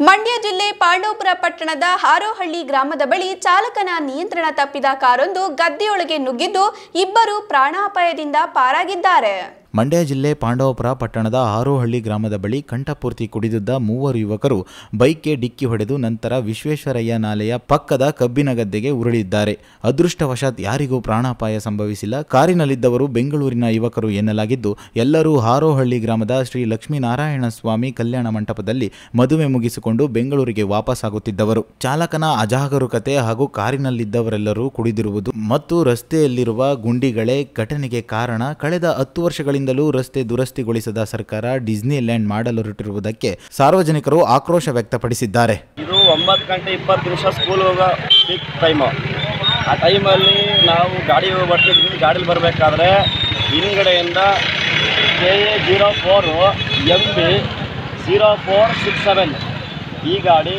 ಮಂಡ್ಯ ಜಿಲ್ಲೆ ಪಾಂಡವಪುರ ಪಟ್ಟಣದ ಹಾರೋಹಳ್ಳಿ ಗ್ರಾಮದ ಬಳಿ ಚಾಲಕನ ನಿಯಂತ್ರಣ ತಪ್ಪಿದ ಕಾರೊಂದು ಗದ್ದೆಯೊಳಗೆ ನುಗ್ಗಿದ್ದು ಇಬ್ಬರು ಪ್ರಾಣಾಪಾಯದಿಂದ ಪಾರಾಗಿದ್ದಾರೆ ಮಂಡ್ಯ ಜಿಲ್ಲೆ ಪಾಂಡವಪುರ ಪಟ್ಟಣದ ಹಾರೋಹಳ್ಳಿ ಗ್ರಾಮದ ಬಳಿ ಕಂಠಪೂರ್ತಿ ಕುಡಿದಿದ್ದ ಮೂವರು ಯುವಕರು ಬೈಕ್ಗೆ ಡಿಕ್ಕಿ ಹೊಡೆದು ನಂತರ ವಿಶ್ವೇಶ್ವರಯ್ಯ ನಾಲೆಯ ಪಕ್ಕದ ಕಬ್ಬಿನ ಗದ್ದೆಗೆ ಉರುಳಿದ್ದಾರೆ ಅದೃಷ್ಟವಶಾತ್ ಯಾರಿಗೂ ಪ್ರಾಣಾಪಾಯ ಸಂಭವಿಸಿಲ್ಲ ಕಾರಿನಲ್ಲಿದ್ದವರು ಬೆಂಗಳೂರಿನ ಯುವಕರು ಎನ್ನಲಾಗಿದ್ದು ಎಲ್ಲರೂ ಹಾರೋಹಳ್ಳಿ ಗ್ರಾಮದ ಶ್ರೀ ಲಕ್ಷ್ಮೀನಾರಾಯಣ ಸ್ವಾಮಿ ಕಲ್ಯಾಣ ಮಂಟಪದಲ್ಲಿ ಮದುವೆ ಮುಗಿಸಿಕೊಂಡು ಬೆಂಗಳೂರಿಗೆ ವಾಪಸ್ಸಾಗುತ್ತಿದ್ದವರು ಚಾಲಕನ ಅಜಾಗರೂಕತೆ ಹಾಗೂ ಕಾರಿನಲ್ಲಿದ್ದವರೆಲ್ಲರೂ ಕುಡಿದಿರುವುದು ಮತ್ತು ರಸ್ತೆಯಲ್ಲಿರುವ ಗುಂಡಿಗಳೇ ಘಟನೆಗೆ ಕಾರಣ ಕಳೆದ ಹತ್ತು ವರ್ಷಗಳಿಂದಲೂ ರಸ್ತೆ ದುರಸ್ತಿಗೊಳಿಸದ ಸರ್ಕಾರ ಡಿಸ್ನಿ ಲ್ಯಾಂಡ್ ಮಾಡಲೊರಟಿರುವುದಕ್ಕೆ ಸಾರ್ವಜನಿಕರು ಆಕ್ರೋಶ ವ್ಯಕ್ತಪಡಿಸಿದ್ದಾರೆ ಇದು ಒಂಬತ್ತು ಗಂಟೆ ಇಪ್ಪತ್ತು ನಿಮಿಷ ಸ್ಕೂಲ್ ಹೋಗೋ ಪೀಕ್ ಟೈಮು ಆ ಟೈಮಲ್ಲಿ ನಾವು ಗಾಡಿ ಬರ್ತಿದ್ವಿ ಗಾಡೀಲಿ ಬರಬೇಕಾದ್ರೆ ಹಿಂದ್ಗಡೆಯಿಂದ K A zero four M B zero four six seven ಈ ಗಾಡಿ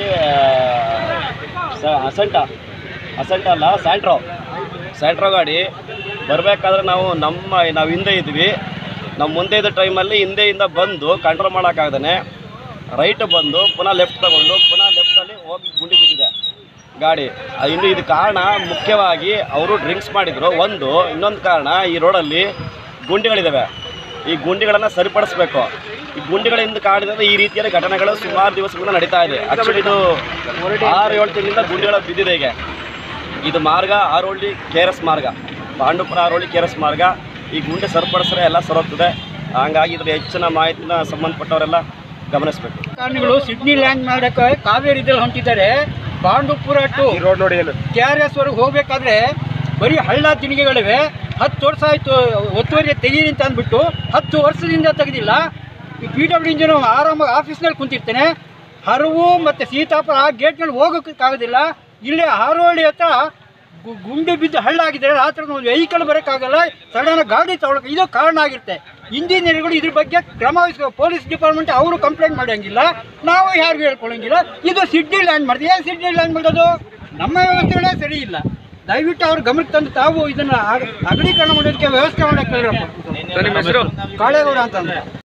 ಅಸೆಂಟ ಅಸೆಂಟ ಅಲ್ಲ ಸ್ಯಾಂಟ್ರೋ ಸ್ಯಾಂಟ್ರೋ ಗಾಡಿ ಬರಬೇಕಾದ್ರೆ ನಾವು ನಮ್ಮ ನಾವು ಹಿಂದೆ ಇದ್ವಿ ನಮ್ಮ ಮುಂದೆ ಇದ್ದ ಟೈಮಲ್ಲಿ ಹಿಂದೆಯಿಂದ ಬಂದು ಕಂಟ್ರೋಲ್ ಮಾಡೋಕ್ಕಾಗ್ದೇ ರೈಟ್ ಬಂದು ಪುನಃ ಲೆಫ್ಟ್ ತಗೊಂಡು ಪುನಃ ಲೆಫ್ಟಲ್ಲಿ ಹೋಗಿ ಗುಂಡಿ ಬಿದ್ದಿದೆ ಗಾಡಿ ಆ, ಇನ್ನು ಇದು ಕಾರಣ ಮುಖ್ಯವಾಗಿ ಅವರು ಡ್ರಿಂಕ್ಸ್ ಮಾಡಿದರು ಒಂದು ಇನ್ನೊಂದು ಕಾರಣ ಈ ರೋಡಲ್ಲಿ ಗುಂಡಿಗಳಿದ್ದಾವೆ ಈ ಗುಂಡಿಗಳನ್ನು ಸರಿಪಡಿಸ್ಬೇಕು ಈ ಗುಂಡಿಗಳಿಂದ ಕಾಡಿದ್ರೆ ಈ ರೀತಿಯ ಘಟನೆಗಳು ಸುಮಾರು ದಿವಸಗಳಿಂದ ನಡೀತಾ ಇದೆ ಆಕ್ಚುಲಿ ಇದು ಆರು ಏಳು ತಿಂಗಳಿಂದ ಗುಂಡಿಗಳು ಬಿದ್ದಿದೆ ಈಗ ಇದು ಮಾರ್ಗ ಆರೋಳ್ಳಿ ಕೆ ಆರ್ ಎಸ್ ಮಾರ್ಗ ಪಾಂಡುಪುರ ಆರೋಳ್ಳಿ ಕೆ ಆರ್ ಎಸ್ ಮಾರ್ಗ ಈ ಗುಂಡಿ ಸರಿಪಡಿಸಿದ್ರೆ ಎಲ್ಲ ಸರೋಗ್ತದೆ ಹಂಗಾಗಿ ಇದ್ರ ಹೆಚ್ಚಿನ ಮಾಹಿತಿನ ಸಂಬಂಧಪಟ್ಟವರೆಲ್ಲ ಗಮನಿಸಬೇಕು ರಾಜಕಾರಣಿಗಳು ಸಿಡ್ನಿ ಲ್ಯಾಂಡ್ ಮಾಡಕ್ಕೆ ಕಾವೇರಿದಲ್ಲಿ ಹೊಂಟಿದ್ದಾರೆ ಪಾಂಡುಪುರ ಟು ರೋಡ್ ನೋಡಿ ಕೆ ಆರ್ ಎಸ್ ವರೆಗೆ ಹೋಗ್ಬೇಕಾದ್ರೆ ಬರೀ ಹಳ್ಳ ತಿಣಿಗೆಗಳಿವೆ ಹತ್ತು ವರ್ಷ ಆಯಿತು ಒತ್ತುವರಿ ತೆಗೀರಿ ಅಂತ ಅಂದ್ಬಿಟ್ಟು ಹತ್ತು ವರ್ಷದಿಂದ ತೆಗೆದಿಲ್ಲ ಈ ಪಿ ಡಬ್ಲ್ಯೂ ಇಂಜಿನು ಆರಾಮಾಗಿ ಆಫೀಸ್ನಲ್ಲಿ ಕುಂತಿರ್ತೇನೆ ಹರವು ಮತ್ತು ಸೀತಾಪುರ ಆ ಗೇಟ್ಗಳು ಹೋಗೋಕ್ಕಾಗೋದಿಲ್ಲ ಇಲ್ಲೇ ಹಾರೋಹಳ್ಳಿ ಹತ್ರ ಗು- ಗುಂಡಿ ಬಿದ್ದು ಹಳ್ಳ ಆಗಿದೆ ರಾತ್ರಿ ಒಂದು ವೆಹಿಕಲ್ ಬರೋಕ್ಕಾಗಲ್ಲ ಸಡನ್ ಗಾಡಿ ತಗೊಳಕ್ಕೆ ಇದು ಕಾರಣ ಆಗಿರುತ್ತೆ ಇಂಜಿನಿಯರ್ಗಳು ಇದ್ರ ಬಗ್ಗೆ ಕ್ರಮ ವಹಿಸ್ಕೊ ಪೊಲೀಸ್ ಡಿಪಾರ್ಟ್ಮೆಂಟ್ ಅವರು ಕಂಪ್ಲೇಂಟ್ ಮಾಡೋಂಗಿಲ್ಲ ನಾವು ಯಾರಿಗೂ ಹೇಳ್ಕೊಳ್ಳೋಂಗಿಲ್ಲ ಇದು ಸಿಡ್ನಿ ಲ್ಯಾಂಡ್ ಮಾಡಿದೆ ಏನು ಸಿಡ್ನಿ ಲ್ಯಾಂಡ್ ಮಾಡೋದು ನಮ್ಮ ವ್ಯವಸ್ಥೆಗಳೇ ಸರಿ ಇಲ್ಲ ದಯವಿಟ್ಟು ಅವ್ರ ಗಮನಕ್ಕೆ ತಂದು ತಾವು ಇದನ್ನ ಅಗ- ಅಗಲೀಕರಣ ಮಾಡೋದಕ್ಕೆ ವ್ಯವಸ್ಥೆ ಮಾಡಕ್ಕೆ ಹೇಳ್ರಪ್ಪ ಕಾಳೇಗೌಡ ಅಂತಂದ್ರೆ